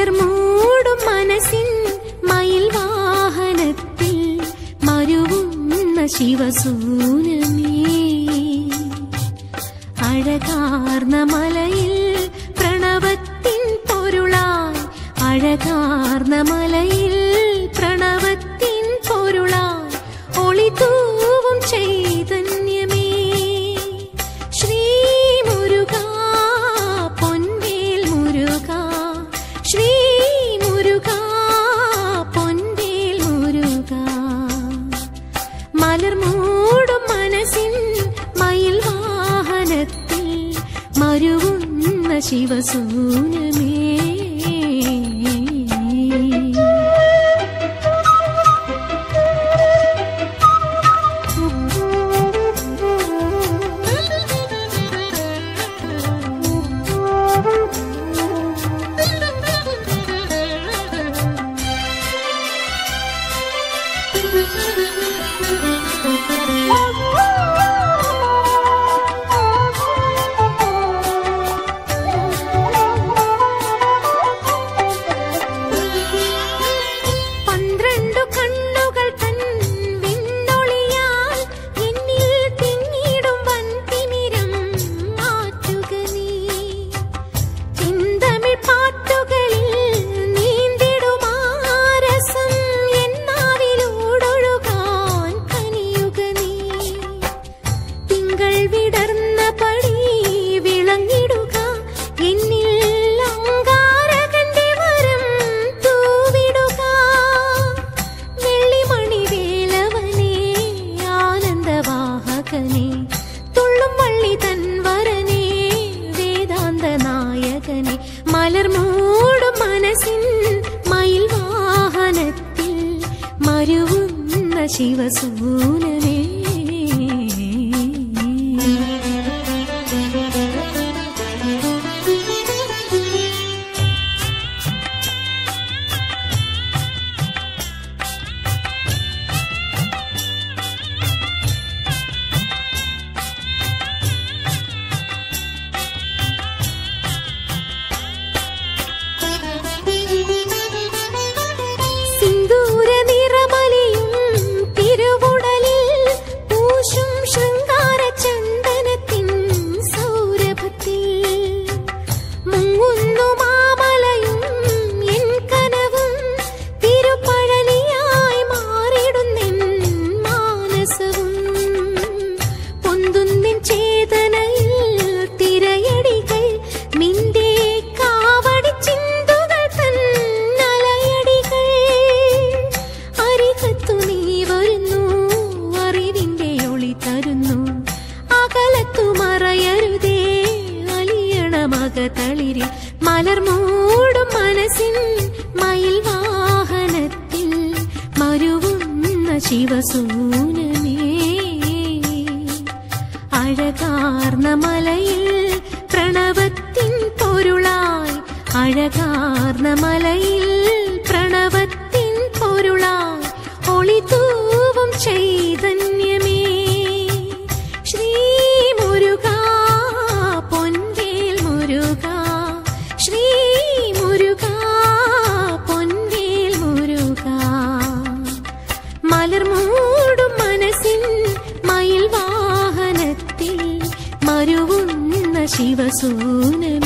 മലർമൂടും മനസ്സിൻ മയിൽ വാഹനത്തിൽ മരുവുന്ന ശിവസൂനമേ അഴകാർന്ന മലയിൽ പ്രണവത്തിൻ പൊരുളായി അഴകാർന്ന മലയിൽ പ്രണവത്തിൻ പൊരുളായി ഒളിതൂവും ചൈതന്യമേ ശ്രീ മുരുക പൊൻവേൽ മുരുക ശ്രീ മുരുക പൊൻവേൽ മുരുക മലർമൂടും മനസ്സിൻ മയിൽ വാഹനത്തിൽ മരുവുന്ന ശിവസൂനമേ പന്ത്രണ്ടു കണ്ണുകൾ തൻ വിണ്ണൊളിയാൽ എന്നിൽ തിങ്ങിടും വൻതിമിരം മാറ്റുക നീ ചിന്തമിഴ് പാട്ടുകളിൽ നീന്തിടുമാരസം എന്നാവിലൂടൊഴുകാൻ കനിയുക നീ തിങ്കൾ വിടർന്ന പടി വിളങ്ങിടുക എന്നിൽ അങ്കാരകന്റെ വരം തൂവിടുക വെള്ളിമണി വേലവനെ ആനന്ദവാഹകനെ തുള്ളും വള്ളി തൻ വരനെ വേദാന്ത നായകനെ മലർമൂടും മനസ്സിൻ മയിൽ വാഹനത്തിൽ മരുവുന്ന ശിവസൂനനേ സിന്ദൂര നിറമലിയും തിരുവുടലിൽ പൂശും ശൃംഗാര ചന്ദനത്തിൻ സൗരഭത്തിൽ മുങ്ങുന്നു മാമലയും എൻ കനവും തിരുപ്പഴലിയായി മാറിടുന്നെൻ മാനസവും പൊന്തുന്നിൻ ചേതനയിൽ തിരയടികൾ നിന്റെ കാവടി ചിന്തുകൾ തൻ അലയടികൾ അരികത്തു നീ വരുന്നു അറിവിന്റെ ഒളി തരുന്നു അകലത്തു മറയരുതേ അലിയണ മക തളിരിൽ മലർമൂടും മനസ്സിൻ മയിൽ വാഹനത്തിൽ മരുവുന്ന ശിവസൂനമേ അഴകാർന്ന മലയിൽ പ്രണവത്തിൻ പൊരുളായി അഴകാർന്ന മലയിൽ പ്രണവത്തിൻ പൊരുളായി ഒളിതൂവും ചൈതന്യമേ ശ്രീ മുരുക പൊൻവേൽ മുരുക ശ്രീ മുരുക പൊൻവേൽ മുരുക മലർമൂടും മനസ്സിൻ മയിൽ വാഹനത്തിൽ മരുവുന്ന ശിവസൂനമേ